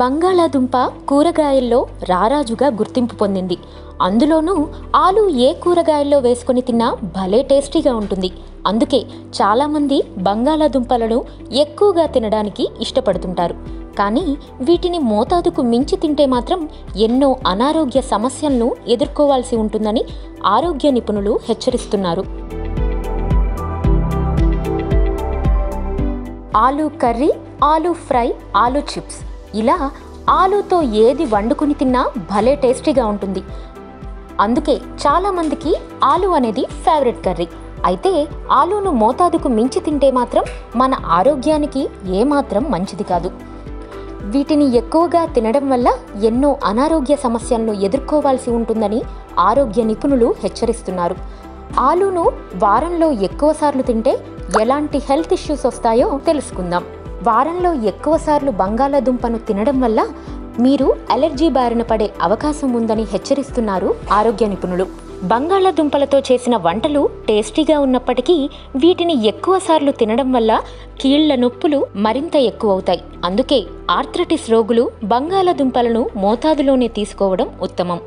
బంగాళాదుంప కూరగాయల్లో రారాజుగా గుర్తింపు పొందింది అందులోనూ ఆలు ఏ కూరగాయల్లో వేసుకొని తిన్నా భలే టేస్టీగా ఉంటుంది అందుకే చాలామంది బంగాళాదుంపలను ఎక్కువగా తినడానికి ఇష్టపడుతుంటారు కానీ వీటిని మోతాదుకు మించి తింటే మాత్రం ఎన్నో అనారోగ్య సమస్యలను ఎదుర్కోవాల్సి ఉంటుందని ఆరోగ్య నిపుణులు హెచ్చరిస్తున్నారు aloo curry aloo fry aloo chips ఇలా ఆలూతో ఏది వండుకుని తిన్నా భలే టేస్టీగా ఉంటుంది అందుకే చాలామందికి ఆలు అనేది ఫేవరెట్ కర్రీ అయితే ఆలూను మోతాదుకు మించి తింటే మాత్రం మన ఆరోగ్యానికి ఏమాత్రం మంచిది కాదు వీటిని ఎక్కువగా తినడం వల్ల ఎన్నో అనారోగ్య సమస్యలను ఎదుర్కోవాల్సి ఉంటుందని ఆరోగ్య నిపుణులు హెచ్చరిస్తున్నారు ఆలూను వారంలో ఎక్కువసార్లు తింటే ఎలాంటి హెల్త్ ఇష్యూస్ వస్తాయో తెలుసుకుందాం వారంలో ఎక్కువసార్లు బంగాళాదుంపను తినడం వల్ల మీరు అలెర్జీ బారిన పడే అవకాశం ఉందని హెచ్చరిస్తున్నారు ఆరోగ్య నిపుణులు బంగాళాదుంపలతో చేసిన వంటలు టేస్టీగా ఉన్నప్పటికీ వీటిని ఎక్కువసార్లు తినడం వల్ల కీళ్ల నొప్పులు మరింత ఎక్కువవుతాయి అందుకే ఆర్థ్రటిస్ రోగులు బంగాళాదుంపలను మోతాదులోనే తీసుకోవడం ఉత్తమం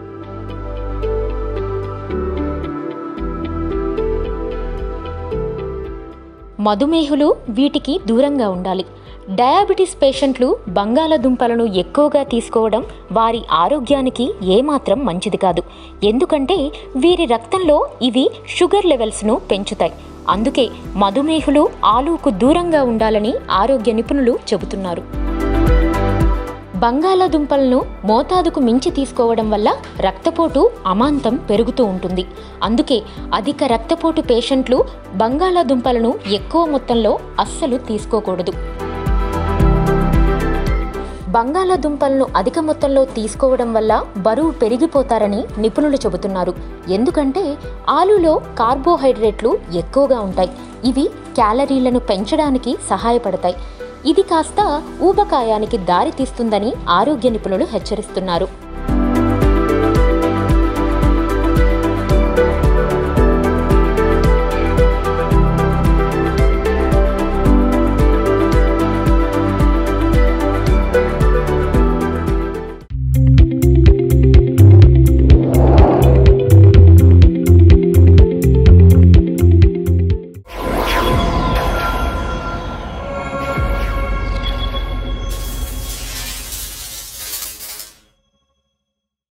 మధుమేహులు వీటికి దూరంగా ఉండాలి డయాబెటీస్ పేషెంట్లు బంగాళాదుంపలను ఎక్కువగా తీసుకోవడం వారి ఆరోగ్యానికి ఏమాత్రం మంచిది కాదు ఎందుకంటే వీరి రక్తంలో ఇవి షుగర్ లెవెల్స్ను పెంచుతాయి అందుకే మధుమేహులు ఆలూకు దూరంగా ఉండాలని ఆరోగ్య నిపుణులు చెబుతున్నారు బంగాళాదుంపలను మోతాదుకు మించి తీసుకోవడం వల్ల రక్తపోటు అమాంతం పెరుగుతూ ఉంటుంది అందుకే అధిక రక్తపోటు పేషెంట్లు బంగాళాదుంపలను ఎక్కువ మొత్తంలో అస్సలు తీసుకోకూడదు బంగాళాదుంపలను అధిక మొత్తంలో తీసుకోవడం వల్ల బరువు పెరిగిపోతారని నిపుణులు చెబుతున్నారు ఎందుకంటే ఆలులో కార్బోహైడ్రేట్లు ఎక్కువగా ఉంటాయి ఇవి క్యాలరీలను పెంచడానికి సహాయపడతాయి ఇది కాస్త ఊబకాయానికి దారి తీస్తుందని ఆరోగ్య నిపుణులు హెచ్చరిస్తున్నారు